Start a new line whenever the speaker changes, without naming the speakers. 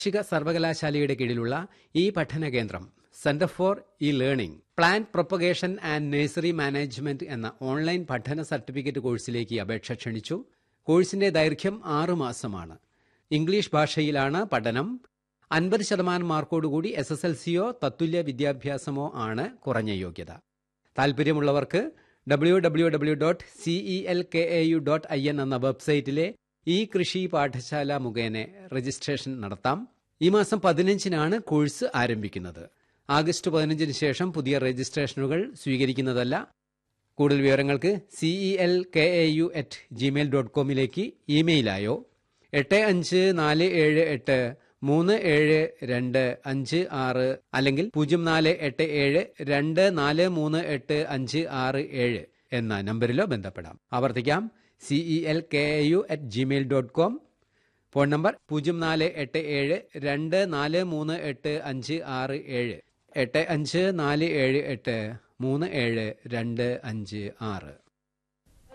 കാർഷിക സർവകലാശാലയുടെ കീഴിലുള്ള ഈ പഠന കേന്ദ്രം centre for e learning plant propagation and nursery management എന്ന ഓൺലൈൻ പഠന സർട്ടിഫിക്കറ്റ് കോഴ്സിലേക്ക് അപേക്ഷ ക്ഷണിച്ചു കോഴ്സിന്റെ ദൈർഘ്യം ആറു മാസമാണ് ഇംഗ്ലീഷ് ഭാഷയിലാണ് പഠനം അൻപത് ശതമാനം മാർക്കോടുകൂടി എസ് എസ് എൽ സിയോ തത്തുല്യ വിദ്യാഭ്യാസമോ ആണ് കുറഞ്ഞ യോഗ്യത താൽപ്പര്യമുള്ളവർക്ക് W W W dot CE L K A U dot I N എന്ന വെബ്സൈറ്റിലെ ഈ കൃഷി പാഠശാല മുഖേന രജിസ്ട്രേഷൻ നടത്താം ഈ മാസം പതിനഞ്ചിനാണ് കോഴ്സ് ആരംഭിക്കുന്നത് ആഗസ്റ്റ് പതിനഞ്ചിന് ശേഷം പുതിയ രജിസ്ട്രേഷനുകൾ സ്വീകരിക്കുന്നതല്ല കൂടുതൽ വിവരങ്ങൾക്ക് CE L K A U at Gmail dot കോമിലേക്ക് ഇമെയിലായോ എട്ട് അഞ്ച് നാല് ഏഴ് എട്ട് മൂന്ന് ഏഴ് രണ്ട് അഞ്ച് ആറ് അല്ലെങ്കിൽ പൂജ്യം നാല് എട്ട് ഏഴ് രണ്ട് നാല് മൂന്ന് എട്ട് അഞ്ച് ആറ് ഏഴ് എന്ന നമ്പറിലോ ബന്ധപ്പെടാം ആവർത്തിക്കാം CE L K A U at Gmail dot com phone number പൂജ്യം നാല് എട്ട് ഏഴ് രണ്ട് നാല് മൂന്ന് എട്ട് അഞ്ച് ആറ് ഏഴ് എട്ട് അഞ്ച് നാല് ഏഴ് എട്ട് മൂന്ന് ഏഴ് രണ്ട് അഞ്ച് ആറ്